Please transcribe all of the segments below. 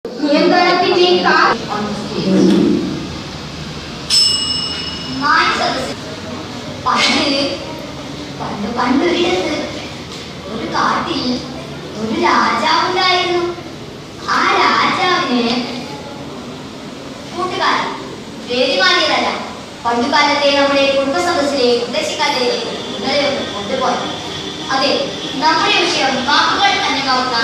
നിയന്ത്രണത്തിനേക്കാൾ പണ്ട് പണ്ട് പണ്ടൊരിടത്ത് ഒരു കാട്ടിൽ ഒരു രാജാവുണ്ടായിരുന്നു ആ രാജാവിന് കൂട്ടുകാരൻ പേര് മാറിയതല്ല പണ്ടുകാലത്തെ നമ്മുടെ കുടുംബ സദസ്സിലെ ഉദ്ദേശിക്കാരിലേക്ക് നിങ്ങളെ ഒന്ന് കൊണ്ടുപോയി അതെ നമ്മുടെ വിഷയം വാക്കുകൾ അന്യമാവുന്ന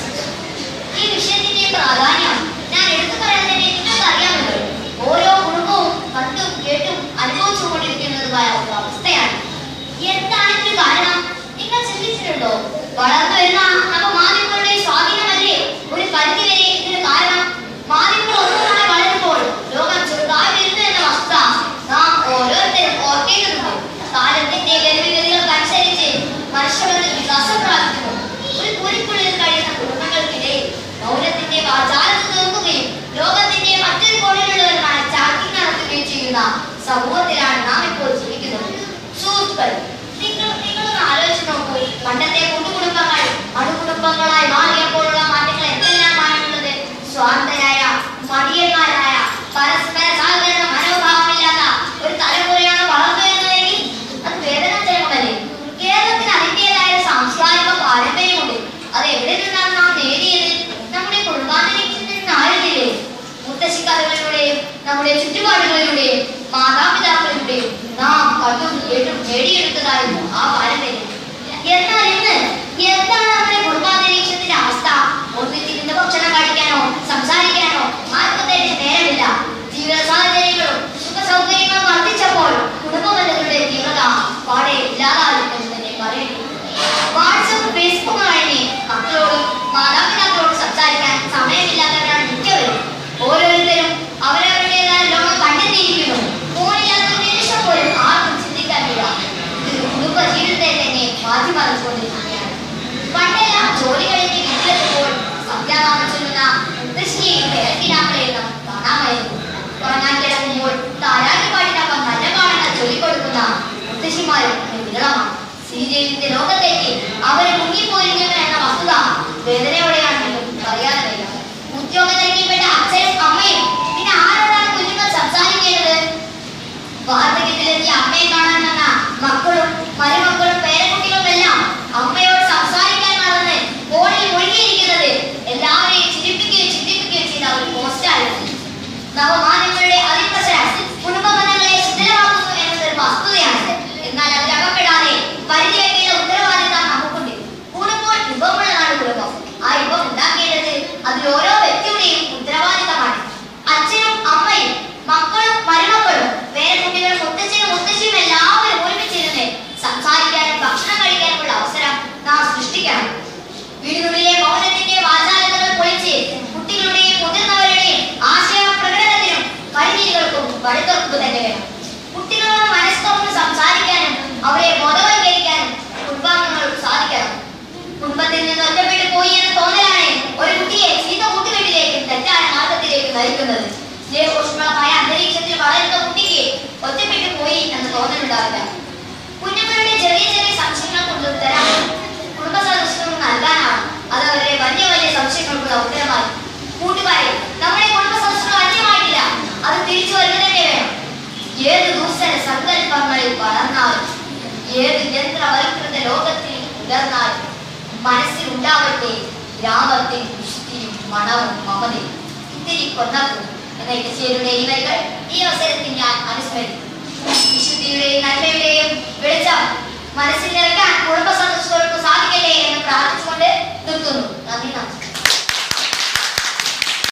ഈ വിഷയത്തിന്റെ പ്രാധാന്യം ഞാൻ എടുത്തു പറയാൻ തന്നെ നിങ്ങൾക്ക് അറിയാമല്ലോ ഓരോ കുടുംബവും കണ്ടും കേട്ടും അനുഭവിച്ചുകൊണ്ടിരിക്കുന്നതുമായ ഒരു അവസ്ഥയാണ് എന്താണ് ഇതിന് കാരണം നിങ്ങൾ ചിന്തിച്ചിട്ടുണ്ടോ വളർന്നു വരുന്ന നവമാധ്യമങ്ങളുടെ സ്വാധീനമല്ലേ ഒരു പരിധി വരെ ഇതിന് കാരണം മാധ്യമങ്ങൾ ഒന്നുമായി വളരുമ്പോൾ ലോകം ചെറുതായി വരുന്നു എന്ന വസ്തുത നാം ഓരോരുത്തരും ഓർക്കേണ്ടതുണ്ട് കാലത്തിന്റെ ഗതിവിഗതികൾക്കനുസരിച്ച് മനുഷ്യരുടെ വികാസം പ്രാപിക്കുന്നു ഒരു കുറിക്കുള്ളിൽ കഴിയുന്ന കുടുംബങ്ങൾക്കിടയിൽ മൗനത്തിന്റെ വാചാലത്ത് തീർക്കുകയും ലോകത്തിന്റെ മറ്റൊരു കോണിലുള്ളവരുമായ ചാക്കിങ് നടത്തുകയും ചെയ്യുന്ന സമൂഹത്തിലാണ് നാം ഇപ്പോൾ ജീവിക്കുന്നത് സുഹൃത്തുക്കൾ നിങ്ങൾ നിങ്ങളൊന്ന് ആലോചിച്ച് നോക്കൂ പണ്ടത്തെ കൂട്ടുകുടുംബങ്ങൾ അണുകുടുംബങ്ങളായി മാറിയപ്പോഴുള്ള മാറ്റങ്ങൾ എന്തെല്ലാമാണുള്ളത് സ്വാർത്ഥരായ മടിയന്മാരായ പരസ്പര സഹകരണ മനോഭാവമില്ലാത്ത ഒരു തലമുറയാണ് വളർന്നു വരുന്നതെങ്കിൽ അത് വേദനാജനകമല്ലേ കേരളത്തിന് അതിൻ്റെതായ സാംസ്കാരിക പാരമ്പര്യമുണ്ട് അത് എവിടെ നിന്നാണ് നാം നേടിയത് നമ്മുടെ കുടുംബാന്തരീക്ഷത്തിൽ നിന്നായിരുന്നില്ലേ മുത്തശ്ശിക്കഥകളിലൂടെയും നമ്മുടെ ചുറ്റുപാടുകളിലൂടെയും മാതാപിതാക്കളിലൂടെയും നാം കണ്ടും കേട്ടും നേടിയെടുത്തതായിരുന്നു ആ പാരമ്പര്യം എന്നാൽ ഇന്ന് എന്താണ് നമ്മുടെ കുടുംബാന്തരീക്ഷത്തിന്റെ അവസ്ഥ ഒന്നിച്ചിരുന്ന് ഭക്ഷണം കഴിക്കാനോ സംസാരിക്കാനോ ആർക്കും തന്നെ നേരമില്ല ജീവിത സാഹചര്യങ്ങളും സുഖ സൗകര്യങ്ങളും വർദ്ധിച്ചപ്പോൾ കുടുംബബന്ധങ്ങളുടെ തീവ്രത പാടെ ഇല്ലാതായി എന്ന് തന്നെ പറയേണ്ടി വാട്സപ്പ് ഫേസ്ബുക്ക് കഴിഞ്ഞ് മക്കളോടും മാതാപിതാക്കളോടും സംസാരിക്കാൻ സമയമില്ലാത്തവരാണ് മിക്കവരും ഓരോരുത്തരും അവരവരുടേതായ ലോകം കണ്ടെത്തിയിരിക്കുന്നു ഫോണില്ലാത്ത ഒരു നിമിഷം പോലും ആർക്കും ചിന്തിക്കാനില്ല ഇത് കുടുംബ ജീവിതത്തെ തന്നെ മാറ്റിമറിച്ചുകൊണ്ടിരിക്കുകയാണ് പണ്ടെല്ലാം ജോലി കഴിഞ്ഞ് വീട്ടിലെത്തുമ്പോൾ സന്ധ്യാനാമം ചൊല്ലുന്ന മുത്തശ്ശിയെയും പേരക്കിനാക്കളെയും നാം കാണാമായിരുന്നു ഉറങ്ങാൻ കിടക്കുമ്പോൾ താരാട്ടി പാടിനൊപ്പം നല്ല പാടുന്ന ചൊല്ലിക്കൊടുക്കുന്ന മുത്തശ്ശിമാരും വിരളമാണ് ശ്രീദേവിന്റെ ലോകത്തേക്ക് അവരെ മുങ്ങിപ്പോയിരിക്കുന്നു എന്ന വസ്തുത വേദനയോടെയാണെങ്കിലും പറയാതെ വയ്യ ഉദ്യോഗം നൽകിയപ്പെട്ട അച്ഛനും അമ്മയും പിന്നെ ആരോടാണ് കുഞ്ഞുങ്ങൾ സംസാരിക്കേണ്ടത് വാർദ്ധക്യത്തിലെത്തിയ അമ്മയെ കാണാൻ വന്ന മക്കളും മരുമക്കളും പേരക്കുട്ടികളും എല്ലാം അമ്മയോട് സംസാരിക്കാൻ നടന്ന് ഫോണിൽ മുഴുകിയിരിക്കുന്നത് എല്ലാവരെയും ചിരിപ്പിക്കുകയും ചിന്തിപ്പിക്കുകയും ചെയ്ത ഒരു പോസ്റ്റായിരുന്നു നവമാധ്യമങ്ങളുടെ അതിപ്രസരം കുടുംബബന്ധങ്ങളെ ശിഥിലമാക്കുന്നു എന്നതൊരു വസ്തുതയാണ് എന്നാൽ അതിലകപ്പെടാതെ പരിധി വെക്കേണ്ട ഉത്തരവാദിത്തം നമുക്കുണ്ട് കൂടുമ്പോൾ വിഭവമുള്ള നാട് കുടുംബം ആ വിഭവം ഉണ്ടാക്കേണ്ടത് അതിൽ ഓരോ വ്യക്തിയുടെയും ഉത്തരവാദിത്തമാണ് അച്ഛനും അമ്മയും മക്കളും മരുമക്കളും പേരക്കുട്ടികളും മുത്തച്ഛനും മുത്തശ്ശിയും എല്ലാവരും ഒരുമിച്ചിരുന്ന് സംസാരിക്കാനും ഭക്ഷണം കഴിക്കാനുമുള്ള അവസരം നാം സൃഷ്ടിക്കണം വീടിനുള്ളിലെ മൗനത്തിന്റെ വാചാലതകൾ പൊളിച്ച് കുട്ടികളുടെയും മുതിർന്നവരുടെയും ആശയ പ്രകടനത്തിനും പരിമിതികൾക്കും വഴിതുറപ്പ് തന്നെ വേണം കുട്ടികളോട് മനസ്സുകൊണ്ട് സംസാരിക്കാനും അവരെ ബോധവൽക്കരിക്കാനും കുടുംബാംഗങ്ങൾക്ക് സാധിക്കണം കുടുംബത്തിൽ നിന്ന് ഒറ്റപ്പെട്ടു പോയി എന്ന തോന്നലാണ് ഒരു കുട്ടിയെ ചീത്ത കൂട്ടുകെട്ടിലേക്കും തെറ്റായ മാർഗത്തിലേക്കും നയിക്കുന്നത് സ്നേഹോഷ്മളമായ അന്തരീക്ഷത്തിൽ വളരുന്ന കുട്ടിക്ക് ഒറ്റപ്പെട്ടു പോയി എന്ന തോന്നലുണ്ടാവില്ല കുഞ്ഞുങ്ങളുടെ ചെറിയ ചെറിയ സംശയങ്ങൾക്ക് ഉത്തരം കുടുംബ സദസ്യർക്ക് നൽകാനാണ് അത് അവരുടെ വലിയ വലിയ സംശയങ്ങൾക്കുള്ള ഉത്തരമായി കൂട്ടുകാരെ നമ്മുടെ കുടുംബ സദസ്യങ്ങൾ അന്യമായിട്ടില്ല അത് തിരിച്ചു വരുക തന്നെ വേണം ഏത് ദൂസര സങ്കല്പങ്ങളിൽ വളർന്നാലും ഏത് യന്ത്രവൽകൃത ലോകത്തിൽ ഉയർന്നാലും മനസ്സിൽ ഉണ്ടാവട്ടെ ഗ്രാമത്തിൽ വിശുദ്ധിയും മണവും മമതയും ഇത്തിരി കൊണ്ടാക്കുന്നു എന്ന ഇടശ്ശേരിയുടെ ഈ വരികൾ ഈ അവസരത്തിൽ ഞാൻ അനുസ്മരിക്കുന്നു വിശുദ്ധിയുടെയും നന്മയുടെയും വെളിച്ചം മനസ്സിൽ നിറയ്ക്കാൻ കുടുംബ സദസ്സുകൾക്ക് സാധിക്കട്ടെ എന്ന് പ്രാർത്ഥിച്ചുകൊണ്ട് നിർത്തുന്നു നന്ദി നമസ്കാരം